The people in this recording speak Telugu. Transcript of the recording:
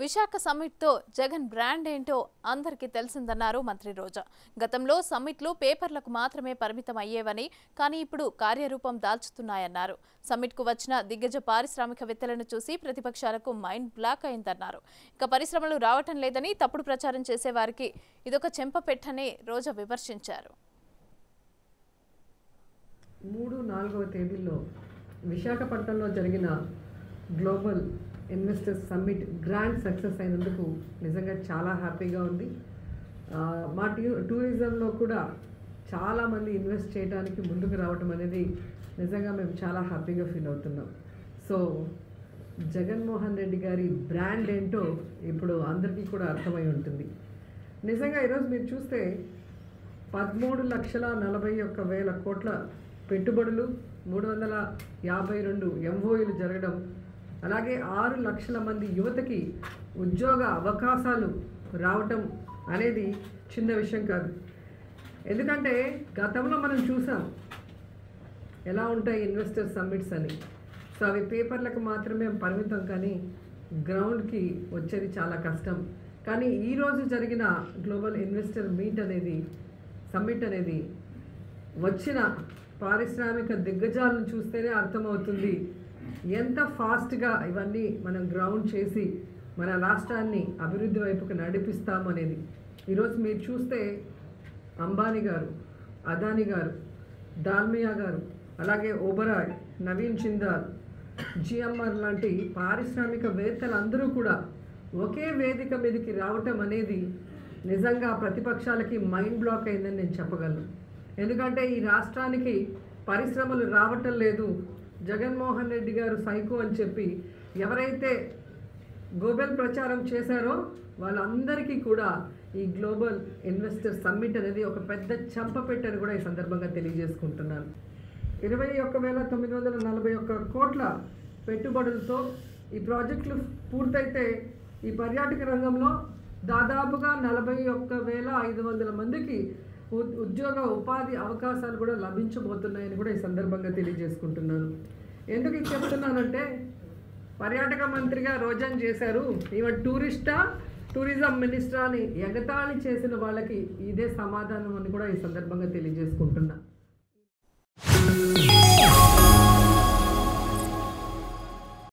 విశాఖ సమ్మిట్తో జగన్ బ్రాండ్ ఏంటో అందరికీ తెలిసిందన్నారు మంత్రి రోజా గతంలో సమ్మిట్లు పేపర్లకు మాత్రమే పరిమితం అయ్యేవని కానీ ఇప్పుడు కార్యరూపం దాల్చుతున్నాయన్నారు సమ్మిట్కు వచ్చిన దిగ్గజ పారిశ్రామికవేత్తలను చూసి ప్రతిపక్షాలకు మైండ్ బ్లాక్ అయిందన్నారు ఇక పరిశ్రమలు రావటం లేదని తప్పుడు ప్రచారం చేసేవారికి ఇదొక చెంపపెట్టని రోజా విమర్శించారు మూడు నాలుగవ తేదీల్లో విశాఖపట్నంలో జరిగిన global investors summit grand success అయినందుకు నిజంగా చాలా హ్యాపీగా ఉంది ఆ, మా ట్యూ టూరిజంలో కూడా చాలామంది ఇన్వెస్ట్ చేయడానికి ముందుకు రావటం అనేది నిజంగా మేము చాలా హ్యాపీగా ఫీల్ అవుతున్నాం సో జగన్మోహన్ రెడ్డి గారి బ్రాండ్ ఏంటో ఇప్పుడు అందరికీ కూడా అర్థమై ఉంటుంది నిజంగా ఈరోజు మీరు చూస్తే పదమూడు లక్షల నలభై ఒక్క వేల కోట్ల పెట్టుబడులు మూడు వందల యాభై రెండు ఎంఓయూలు జరగడం అలాగే ఆరు లక్షల మంది యువతకి ఉద్యోగ అవకాశాలు రావటం అనేది చిన్న విషయం కాదు ఎందుకంటే గతంలో మనం చూసాం ఎలా ఉంటాయి ఇన్వెస్టర్ సమ్మిట్స్ అని సో అవి పేపర్లకు మాత్రమే పరిమితం కానీ గ్రౌండ్కి వచ్చేది చాలా కష్టం కానీ ఈరోజు జరిగిన గ్లోబల్ ఇన్వెస్టర్ మీట్ అనేది సమ్మిట్ అనేది వచ్చిన పారిశ్రామిక దిగ్గజాలను చూస్తేనే అర్థమవుతుంది ఎంత ఫాస్ట్గా ఇవన్నీ మనం గ్రౌండ్ చేసి మన రాష్ట్రాన్ని అభివృద్ధి వైపుకు నడిపిస్తాము అనేది ఈరోజు మీరు చూస్తే అంబానీ గారు అదానీ గారు దాల్మియా గారు అలాగే ఓబరాయ్ నవీన్ చిందాల్ జిఎంఆర్ లాంటి పారిశ్రామికవేత్తలందరూ కూడా ఒకే వేదిక మీదకి రావటం అనేది నిజంగా ప్రతిపక్షాలకి మైండ్ బ్లాక్ అయిందని నేను చెప్పగలను ఎందుకంటే ఈ రాష్ట్రానికి పరిశ్రమలు రావటం లేదు జగన్మోహన్ రెడ్డి గారు సైకో అని చెప్పి ఎవరైతే గ్లోబల్ ప్రచారం చేశారో వాళ్ళందరికీ కూడా ఈ గ్లోబల్ ఇన్వెస్టర్ సమ్మిట్ అనేది ఒక పెద్ద చంపపెట్టని కూడా ఈ సందర్భంగా తెలియజేసుకుంటున్నాను ఇరవై ఒక్క వేల తొమ్మిది వందల నలభై ఒక్క కోట్ల పెట్టుబడులతో ఈ ప్రాజెక్టులు పూర్తయితే ఈ పర్యాటక రంగంలో దాదాపుగా నలభై ఒక్క వేల ఐదు వందల మందికి ఉ- ఉద్యోగ ఉపాధి అవకాశాలు కూడా లభించబోతున్నాయని కూడా ఈ సందర్భంగా తెలియజేసుకుంటున్నాను ఎందుకు ఇది చెప్తున్నానంటే పర్యాటక మంత్రిగా రోజన్ చేశారు ఈవెన్ టూరిస్టా టూరిజం మినిస్టర్ అని ఎగతాళి చేసిన వాళ్ళకి ఇదే సమాధానం అని కూడా ఈ సందర్భంగా తెలియజేసుకుంటున్నా